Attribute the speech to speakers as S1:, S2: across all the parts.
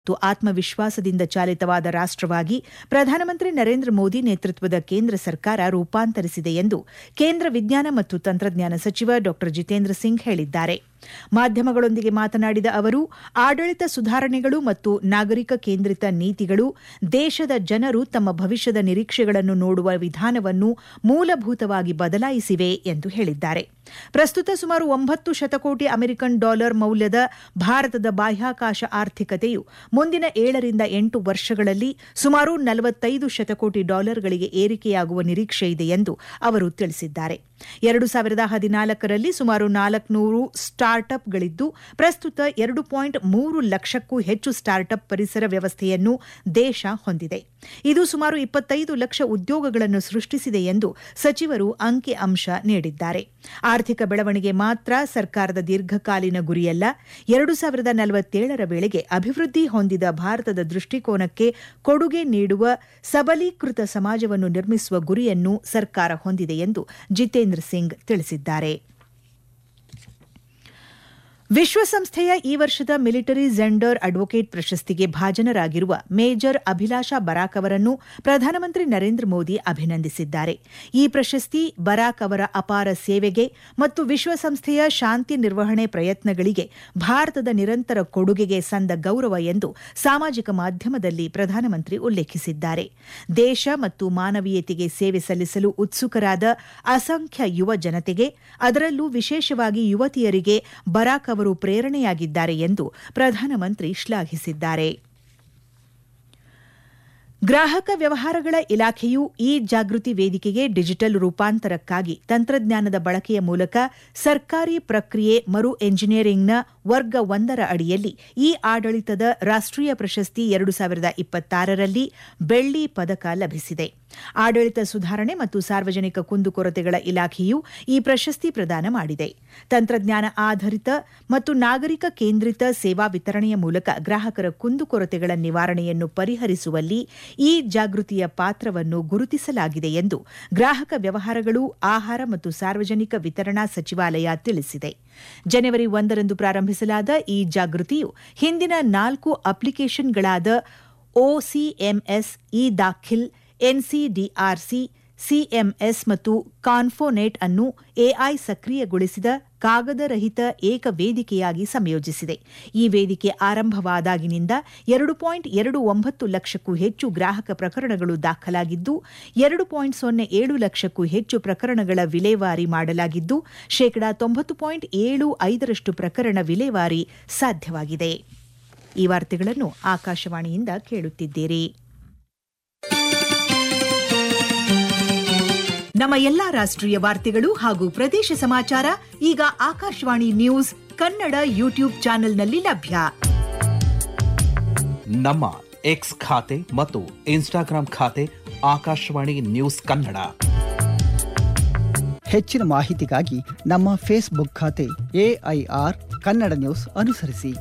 S1: ಮತ್ತು ಆತ್ಮವಿಶ್ವಾಸದಿಂದ ಚಾಲಿತವಾದ ರಾಷ್ಟವಾಗಿ ಪ್ರಧಾನಮಂತ್ರಿ ನರೇಂದ್ರ ಮೋದಿ ನೇತೃತ್ವದ ಕೇಂದ್ರ ಸರ್ಕಾರ ರೂಪಾಂತರಿಸಿದೆ ಎಂದು ಕೇಂದ್ರ ವಿಜ್ಞಾನ ಮತ್ತು ತಂತ್ರಜ್ಞಾನ ಸಚಿವ ಡಾ ಜಿತೇಂದ್ರ ಸಿಂಗ್ ಹೇಳಿದ್ದಾರೆ ಮಾಧ್ಯಮಗಳೊಂದಿಗೆ ಮಾತನಾಡಿದ ಅವರು ಆಡಳಿತ ಸುಧಾರಣೆಗಳು ಮತ್ತು ನಾಗರಿಕ ಕೇಂದ್ರಿತ ನೀತಿಗಳು ದೇಶದ ಜನರು ತಮ್ಮ ಭವಿಷ್ಯದ ನಿರೀಕ್ಷೆಗಳನ್ನು ನೋಡುವ ವಿಧಾನವನ್ನು ಮೂಲಭೂತವಾಗಿ ಬದಲಾಯಿಸಿವೆ ಎಂದು ಹೇಳಿದ್ದಾರೆ ಪ್ರಸ್ತುತ ಸುಮಾರು ಒಂಬತ್ತು ಶತಕೋಟಿ ಅಮೆರಿಕನ್ ಡಾಲರ್ ಮೌಲ್ಯದ ಭಾರತದ ಬಾಹ್ಯಾಕಾಶ ಆರ್ಥಿಕತೆಯು ಮುಂದಿನ ಏಳರಿಂದ ಎಂಟು ವರ್ಷಗಳಲ್ಲಿ ಸುಮಾರು ನಲವತ್ತೈದು ಶತಕೋಟಿ ಡಾಲರ್ಗಳಿಗೆ ಏರಿಕೆಯಾಗುವ ನಿರೀಕ್ಷೆಯಿದೆ ಎಂದು ಅವರು ತಿಳಿಸಿದ್ದಾರೆ ಎರಡು ಸಾವಿರದ ಹದಿನಾಲ್ಕರಲ್ಲಿ ಸುಮಾರು ನಾಲ್ಕುನೂರು ಸ್ಟಾರ್ಟ್ಅಪ್ಗಳಿದ್ದು ಪ್ರಸ್ತುತ ಎರಡು ಪಾಯಿಂಟ್ ಮೂರು ಲಕ್ಷಕ್ಕೂ ಹೆಚ್ಚು ಸ್ಟಾರ್ಟ್ಅಪ್ ಪರಿಸರ ವ್ಯವಸ್ಥೆಯನ್ನು ದೇಶ ಹೊಂದಿದೆ ಇದು ಸುಮಾರು ಇಪ್ಪತ್ತೈದು ಲಕ್ಷ ಉದ್ಯೋಗಗಳನ್ನು ಸೃಷ್ಟಿಸಿದೆ ಎಂದು ಸಚಿವರು ಅಂಕಿ ಅಂಶ ನೀಡಿದ್ದಾರೆ ಆರ್ಥಿಕ ಬೆಳವಣಿಗೆ ಮಾತ್ರ ಸರ್ಕಾರದ ದೀರ್ಘಕಾಲೀನ ಗುರಿಯಲ್ಲ ಎರಡು ಸಾವಿರದ ನಲವತ್ತೇಳರ ವೇಳೆಗೆ ಅಭಿವೃದ್ಧಿ ಹೊಂದಿದ ಭಾರತದ ದೃಷ್ಟಿಕೋನಕ್ಕೆ ಕೊಡುಗೆ ನೀಡುವ ಸಬಲೀಕೃತ ಸಮಾಜವನ್ನು ನಿರ್ಮಿಸುವ ಗುರಿಯನ್ನು ಸರ್ಕಾರ ಹೊಂದಿದೆ ಎಂದು ಜಿತೇಂದ್ರ ಸಿಂಗ್ ತಿಳಿಸಿದ್ದಾರೆ ವಿಶ್ವಸಂಸ್ಥೆಯ ಈ ವರ್ಷದ ಮಿಲಿಟರಿ ಜೆಂಡರ್ ಅಡ್ವೊಕೇಟ್ ಪ್ರಶಸ್ತಿಗೆ ಭಾಜನರಾಗಿರುವ ಮೇಜರ್ ಅಭಿಲಾಷಾ ಬರಾಕ್ ಅವರನ್ನು ಪ್ರಧಾನಮಂತ್ರಿ ನರೇಂದ್ರ ಮೋದಿ ಅಭಿನಂದಿಸಿದ್ದಾರೆ ಈ ಪ್ರಶಸ್ತಿ ಬರಾಕ್ ಅವರ ಅಪಾರ ಸೇವೆಗೆ ಮತ್ತು ವಿಶ್ವಸಂಸ್ಥೆಯ ಶಾಂತಿ ನಿರ್ವಹಣೆ ಪ್ರಯತ್ನಗಳಿಗೆ ಭಾರತದ ನಿರಂತರ ಕೊಡುಗೆಗೆ ಸಂದ ಗೌರವ ಎಂದು ಸಾಮಾಜಿಕ ಮಾಧ್ಯಮದಲ್ಲಿ ಪ್ರಧಾನಮಂತ್ರಿ ಉಲ್ಲೇಖಿಸಿದ್ದಾರೆ ದೇಶ ಮತ್ತು ಮಾನವೀಯತೆಗೆ ಸೇವೆ ಸಲ್ಲಿಸಲು ಉತ್ಸುಕರಾದ ಅಸಂಖ್ಯ ಯುವ ಜನತೆಗೆ ಅದರಲ್ಲೂ ವಿಶೇಷವಾಗಿ ಯುವತಿಯರಿಗೆ ಬರಾಕ್ ಅವರು ಪ್ರೇರಣೆಯಾಗಿದ್ದಾರೆ ಎಂದು ಪ್ರಧಾನಮಂತ್ರಿ ಶ್ಲಾಘಿಸಿದ್ದಾರೆ ಗ್ರಾಹಕ ವ್ಯವಹಾರಗಳ ಇಲಾಖೆಯು ಇ ಜಾಗೃತಿ ವೇದಿಕೆಗೆ ಡಿಜಿಟಲ್ ರೂಪಾಂತರಕ್ಕಾಗಿ ತಂತ್ರಜ್ಞಾನದ ಬಳಕೆಯ ಮೂಲಕ ಸರ್ಕಾರಿ ಪ್ರಕ್ರಿಯೆ ಮರು ಎಂಜಿನಿಯರಿಂಗ್ನ ವರ್ಗ ಒಂದರ ಅಡಿಯಲ್ಲಿ ಇ ಆಡಳಿತದ ರಾಷ್ಟೀಯ ಪ್ರಶಸ್ತಿ ಎರಡು ಸಾವಿರದ ಇಪ್ಪತ್ತಾರರಲ್ಲಿ ಬೆಳ್ಳಿ ಪದಕ ಲಭಿಸಿದೆ ಆಡಳಿತ ಸುಧಾರಣೆ ಮತ್ತು ಸಾರ್ವಜನಿಕ ಕುಂದುಕೊರತೆಗಳ ಇಲಾಖೆಯು ಈ ಪ್ರಶಸ್ತಿ ಪ್ರದಾನ ಮಾಡಿದೆ ತಂತ್ರಜ್ಞಾನ ಆಧಾರಿತ ಮತ್ತು ನಾಗರಿಕ ಕೇಂದ್ರಿತ ಸೇವಾ ವಿತರಣೆಯ ಮೂಲಕ ಗ್ರಾಹಕರ ಕುಂದುಕೊರತೆಗಳ ನಿವಾರಣೆಯನ್ನು ಪರಿಹರಿಸುವಲ್ಲಿ ಈ ಜಾಗೃತಿಯ ಪಾತ್ರವನ್ನು ಗುರುತಿಸಲಾಗಿದೆ ಎಂದು ಗ್ರಾಹಕ ವ್ಯವಹಾರಗಳು ಆಹಾರ ಮತ್ತು ಸಾರ್ವಜನಿಕ ವಿತರಣಾ ಸಚಿವಾಲಯ ತಿಳಿಸಿದೆ ಜನವರಿ ಒಂದರಂದು ಪ್ರಾರಂಭಿಸಲಾದ ಈ ಜಾಗೃತಿಯು ಹಿಂದಿನ ನಾಲ್ಕು ಅಪ್ಲಿಕೇಷನ್ಗಳಾದ ಒಸಿಎಂಎಸ್ ಇ ದಾಖಿಲ್ ಎನ್ಸಿಡಿಆರ್ಸಿ ಸಿಎಂಎಸ್ ಮತ್ತು ಕಾನ್ಫೋನೆಟ್ ಅನ್ನು ಎಐ ಸಕ್ರಿಯಗೊಳಿಸಿದ ಕಾಗದರಹಿತ ಏಕ ವೇದಿಕೆಯಾಗಿ ಸಂಯೋಜಿಸಿದೆ ಈ ವೇದಿಕೆ ಆರಂಭವಾದಾಗಿನಿಂದ ಎರಡು ಪಾಯಿಂಟ್ ಎರಡು ಒಂಬತ್ತು ಲಕ್ಷಕ್ಕೂ ಹೆಚ್ಚು ಗ್ರಾಹಕ ಪ್ರಕರಣಗಳು ದಾಖಲಾಗಿದ್ದು ಎರಡು ಪಾಯಿಂಟ್ ಸೊನ್ನೆ ಏಳು ಲಕ್ಷಕ್ಕೂ ಹೆಚ್ಚು ಪ್ರಕರಣಗಳ ವಿಲೇವಾರಿ ಮಾಡಲಾಗಿದ್ದು ಶೇಕಡಾ ತೊಂಬತ್ತು ಪಾಯಿಂಟ್ ಏಳು ಐದರಷ್ಟು ಪ್ರಕರಣ ವಿಲೇವಾರಿ ಸಾಧ್ಯವಾಗಿದೆ ಈ ವಾರ್ತೆಗಳನ್ನು ಆಕಾಶವಾಣಿಯಿಂದ ಕೇಳುತ್ತಿದ್ದೀರಿ ನಮ್ಮ ಎಲ್ಲಾ ರಾಷ್ಟ್ರೀಯ ವಾರ್ತೆಗಳು ಹಾಗೂ ಪ್ರದೇಶ ಸಮಾಚಾರ ಈಗ ಆಕಾಶವಾಣಿ ನ್ಯೂಸ್ ಕನ್ನಡ ಯೂಟ್ಯೂಬ್ ಚಾನೆಲ್ನಲ್ಲಿ ಲಭ್ಯ
S2: ನಮ್ಮ ಎಕ್ಸ್ ಖಾತೆ ಮತ್ತು ಇನ್ಸ್ಟಾಗ್ರಾಂ ಖಾತೆ ಆಕಾಶವಾಣಿ ನ್ಯೂಸ್ ಕನ್ನಡ
S3: ಹೆಚ್ಚಿನ ಮಾಹಿತಿಗಾಗಿ ನಮ್ಮ ಫೇಸ್ಬುಕ್ ಖಾತೆ ಎಐಆರ್ ಕನ್ನಡ ನ್ಯೂಸ್ ಅನುಸರಿಸಿ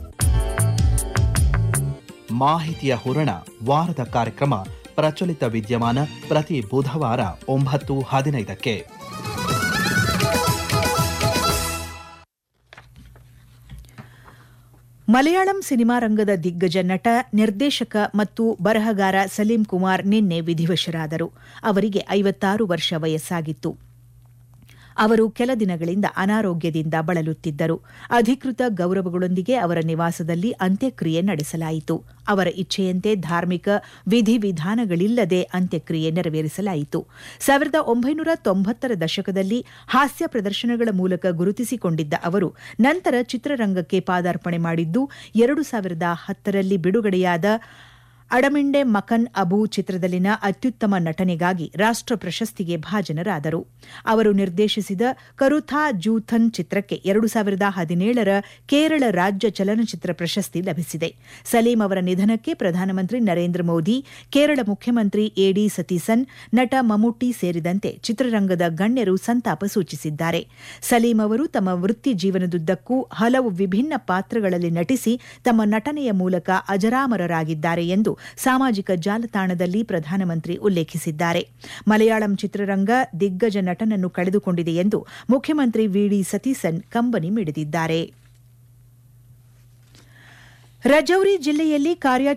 S2: ಮಾಹಿತಿಯ ಹೂರಣ ವಾರದ ಕಾರ್ಯಕ್ರಮ ಪ್ರಚಲಿತ ವಿದ್ಯಮಾನ ಪ್ರತಿ ಬುಧವಾರ ಒಂಬತ್ತು ಹದಿನೈದಕ್ಕೆ
S1: ಮಲಯಾಳಂ ಸಿನಿಮಾ ರಂಗದ ದಿಗ್ಗಜ ನಟ ನಿರ್ದೇಶಕ ಮತ್ತು ಬರಹಗಾರ ಸಲೀಂ ಕುಮಾರ್ ನಿನ್ನೆ ವಿಧಿವಶರಾದರು ಅವರಿಗೆ ಐವತ್ತಾರು ವರ್ಷ ವಯಸ್ಸಾಗಿತ್ತು ಅವರು ಕೆಲ ದಿನಗಳಿಂದ ಅನಾರೋಗ್ಯದಿಂದ ಬಳಲುತ್ತಿದ್ದರು ಅಧಿಕೃತ ಗೌರವಗಳೊಂದಿಗೆ ಅವರ ನಿವಾಸದಲ್ಲಿ ಅಂತ್ಯಕ್ರಿಯೆ ನಡೆಸಲಾಯಿತು ಅವರ ಇಚ್ಛೆಯಂತೆ ಧಾರ್ಮಿಕ ವಿಧಿವಿಧಾನಗಳಿಲ್ಲದೆ ಅಂತ್ಯಕ್ರಿಯೆ ನೆರವೇರಿಸಲಾಯಿತು ಸಾವಿರದ ಒಂಬೈನೂರ ತೊಂಬತ್ತರ ದಶಕದಲ್ಲಿ ಹಾಸ್ಯ ಪ್ರದರ್ಶನಗಳ ಮೂಲಕ ಗುರುತಿಸಿಕೊಂಡಿದ್ದ ಅವರು ನಂತರ ಚಿತ್ರರಂಗಕ್ಕೆ ಪಾದಾರ್ಪಣೆ ಮಾಡಿದ್ದು ಎರಡು ಸಾವಿರದ ಹತ್ತರಲ್ಲಿ ಬಿಡುಗಡೆಯಾದ ಅಡಮಿಂಡೆ ಮಕನ್ ಅಬು ಚಿತ್ರದಲ್ಲಿನ ಅತ್ಯುತ್ತಮ ನಟನೆಗಾಗಿ ರಾಷ್ಟ ಪ್ರಶಸ್ತಿಗೆ ಭಾಜನರಾದರು ಅವರು ನಿರ್ದೇಶಿಸಿದ ಕರುಥಾ ಜೂಥನ್ ಚಿತ್ರಕ್ಕೆ ಎರಡು ಸಾವಿರದ ಹದಿನೇಳರ ಕೇರಳ ರಾಜ್ಯ ಚಲನಚಿತ್ರ ಪ್ರಶಸ್ತಿ ಲಭಿಸಿದೆ ಸಲೀಂ ಅವರ ನಿಧನಕ್ಕೆ ಪ್ರಧಾನಮಂತ್ರಿ ನರೇಂದ್ರ ಮೋದಿ ಕೇರಳ ಮುಖ್ಯಮಂತ್ರಿ ಎಡಿ ಸತೀಸನ್ ನಟ ಮಮ್ಮುಟ್ಟಿ ಸೇರಿದಂತೆ ಚಿತ್ರರಂಗದ ಗಣ್ಯರು ಸಂತಾಪ ಸೂಚಿಸಿದ್ದಾರೆ ಸಲೀಂ ಅವರು ತಮ್ಮ ವೃತ್ತಿ ಜೀವನದುದ್ದಕ್ಕೂ ಹಲವು ವಿಭಿನ್ನ ಪಾತ್ರಗಳಲ್ಲಿ ನಟಿಸಿ ತಮ್ಮ ನಟನೆಯ ಮೂಲಕ ಅಜರಾಮರರಾಗಿದ್ದಾರೆ ಎಂದು ಸಾಮಾಜಿಕ ಜಾಲತಾಣದಲ್ಲಿ ಪ್ರಧಾನಮಂತ್ರಿ ಉಲ್ಲೇಖಿಸಿದ್ದಾರೆ ಮಲಯಾಳಂ ಚಿತ್ರರಂಗ ದಿಗ್ಗಜ ನಟನನ್ನು ಕಳೆದುಕೊಂಡಿದೆ ಎಂದು ಮುಖ್ಯಮಂತ್ರಿ ವಿಡಿ ಸತೀಸನ್ ಕಂಬನಿ ಮಿಡಿದಿದ್ದಾರೆ ರಜೌರಿ ಜಿಲ್ಲೆಯಲ್ಲಿ ಕಾರ್ಯಾಚರಣೆ